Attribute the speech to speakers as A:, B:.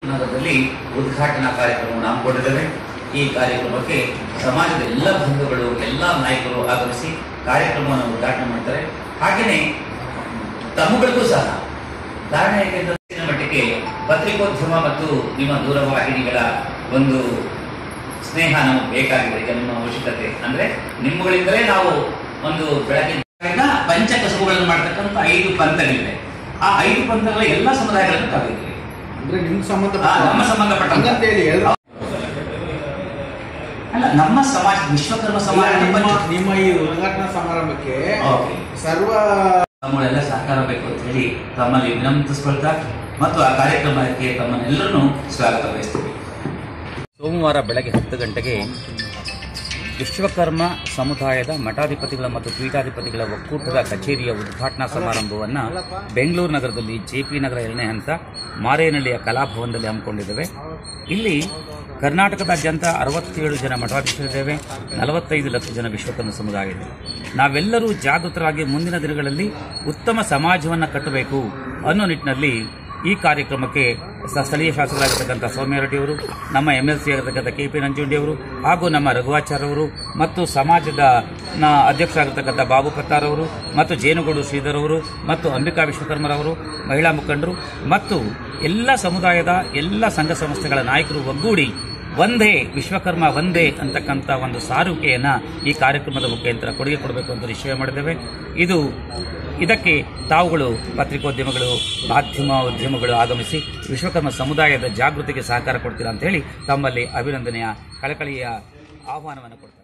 A: ನಗರದಲ್ಲಿ ಉದ್ಘಾಟನಾ ಕಾರ್ಯಕ್ರಮವನ್ನು ಹಮ್ಮಿಕೊಂಡಿದ್ದೇವೆ ಈ ಕಾರ್ಯಕ್ರಮಕ್ಕೆ ಸಮಾಜದ ಎಲ್ಲ ಬಂಧುಗಳು ಎಲ್ಲ ನಾಯಕರು ಆಗಮಿಸಿ ಕಾರ್ಯಕ್ರಮವನ್ನು ಉದ್ಘಾಟನೆ ಮಾಡ್ತಾರೆ ಹಾಗೆಯೇ ತಮ್ಮಗಳಿಗೂ ಸಹ ಕಾರಣ ಯಾಕೆಂದ್ರೆ ಹೆಚ್ಚಿನ ಮಟ್ಟಿಗೆ ಪತ್ರಿಕೋದ್ಯಮ ಮತ್ತು ನಿಮ್ಮ ದೂರವಾಹಿನಿಗಳ ಒಂದು ಸ್ನೇಹ ನಮಗೆ ಬೇಕಾಗಿದೆ ಈಗ ನಿಮ್ಮ ಅವಶ್ಯಕತೆ ಅಂದ್ರೆ ನಿಮ್ಮಗಳಿಂದಲೇ ನಾವು ಒಂದು ಬೆಳಗಿನ ಪಂಚ ಕಸುಬುಗಳನ್ನು ಮಾಡ್ತಕ್ಕಂಥ ಐದು ಪಂಥಗಳಿವೆ ಆ ಐದು ಪಂಥಗಳ ಎಲ್ಲ ಸಮುದಾಯಗಳನ್ನು ಕರೆದಿದ್ದೀವಿ
B: ಅಂದ್ರೆ ನಿಮ್ಗೆ ಸಂಬಂಧ
A: ಆ, ನಮ್ಮ ಸಂಬಂಧಪಟ್ಟ
B: ಹಂಗಂತೇಳಿ ಹೇಳಿದ್ರು
A: ಅಲ್ಲ ನಮ್ಮ ಸಮಾಜ ವಿಶ್ವಕರ್ಮ ಸಮಾಜ
B: ನಿಮ್ಮ ನಿಮ್ಮ ಈ ಉದ್ಘಾಟನಾ ಸಮಾರಂಭಕ್ಕೆ
A: ಓಕೆ.
B: ಸರ್ವ
A: ತಮ್ಮಗಳೆಲ್ಲ ಸಹಕಾರ ಬೇಕು ಅಂತ ಹೇಳಿ ತಮ್ಮಲ್ಲಿ ವಿನಂತಿಸ್ಕೊಳ್ತಾ ಮತ್ತು ಆ ಕಾರ್ಯಕ್ರಮಕ್ಕೆ ತಮ್ಮನ್ನೆಲ್ಲರನ್ನೂ ಸ್ವಾಗತ ಬಯಸ್ತೀವಿ
C: ಸೋಮವಾರ ಬೆಳಗ್ಗೆ ಹತ್ತು ಗಂಟೆಗೆ ವಿಶ್ವಕರ್ಮ ಸಮುದಾಯದ ಮಠಾಧಿಪತಿಗಳ ಮತ್ತು ಪೀಠಾಧಿಪತಿಗಳ ಒಕ್ಕೂಟದ ಕಚೇರಿಯ ಉದ್ಘಾಟನಾ ಸಮಾರಂಭವನ್ನು ಬೆಂಗಳೂರು ನಗರದಲ್ಲಿ ಜೆಪಿ ನಗರ ಎರಡನೇ ಹಂತ ಮಾರೇನಹಳ್ಳಿಯ ಕಲಾಭವನದಲ್ಲಿ ಹಮ್ಮಿಕೊಂಡಿದ್ದೇವೆ ಇಲ್ಲಿ ಕರ್ನಾಟಕದಾದ್ಯಂತ ಅರವತ್ತೇಳು ಜನ ಮಠಾಧೀಶರಿದ್ದೇವೆ ನಲವತ್ತೈದು ಲಕ್ಷ ಜನ ವಿಶ್ವಕರ್ಮ ಸಮುದಾಯ ಇದೆ ನಾವೆಲ್ಲರೂ ಜಾಗೃತರಾಗಿ ಮುಂದಿನ ದಿನಗಳಲ್ಲಿ ಉತ್ತಮ ಸಮಾಜವನ್ನು ಕಟ್ಟಬೇಕು ಅನ್ನೋ ನಿಟ್ಟಿನಲ್ಲಿ ಈ ಕಾರ್ಯಕ್ರಮಕ್ಕೆ ಸ- ಸ್ಥಳೀಯ ಶಾಸಕರಾಗಿರ್ತಕ್ಕಂಥ ಸೌಮ್ಯ ರೆಡ್ಡಿ ಅವರು ನಮ್ಮ ಎಂ ಎಲ್ ಸಿ ಆಗಿರ್ತಕ್ಕಂಥ ಕೆ ಪಿ ನಂಜುಂಡಿ ಅವರು ಹಾಗೂ ನಮ್ಮ ರಘುವಾಚಾರ್ಯ ಅವರು ಮತ್ತು ಸಮಾಜದ ನ ಅಧ್ಯಕ್ಷರಾಗಿರ್ತಕ್ಕಂಥ ಬಾಬು ಪತ್ತಾರ್ ಅವರು ಮತ್ತು ಜೇನುಗೂಡು ಶ್ರೀಧರ್ ಅವರು ಮತ್ತು ಅಂಬಿಕಾ ವಿಶ್ವಕರ್ಮರವರು ಮಹಿಳಾ ಮುಖಂಡರು ಮತ್ತು ಎಲ್ಲ ಸಮುದಾಯದ ಎಲ್ಲ ಸಂಘ ಸಂಸ್ಥೆಗಳ ನಾಯಕರು ಒಗ್ಗೂಡಿ ಒಂದೇ ವಿಶ್ವಕರ್ಮ ಒಂದೇ ಅಂತಕ್ಕಂಥ ಒಂದು ಸಾರುವಿಕೆಯನ್ನ ಈ ಕಾರ್ಯಕ್ರಮದ ಮುಖಾಂತರ ಕೊಡುಗೆ ಕೊಡಬೇಕು ಅಂತ ನಿಶ್ಚಯ ಮಾಡಿದ್ದೇವೆ ಇದು ಇದಕ್ಕೆ ತಾವುಗಳು ಪತ್ರಿಕೋದ್ಯಮಗಳು ಮಾಧ್ಯಮ ಉದ್ಯಮಗಳು ಆಗಮಿಸಿ ವಿಶ್ವಕರ್ಮ ಸಮುದಾಯದ ಜಾಗೃತಿಗೆ ಸಹಕಾರ ಕೊಡ್ತೀರಾ ಅಂತ ಹೇಳಿ ತಮ್ಮಲ್ಲಿ ಅಭಿನಂದನೆಯ ಕಳಕಳಿಯ ಆಹ್ವಾನವನ್ನು ಕೊಡ್ತಾರೆ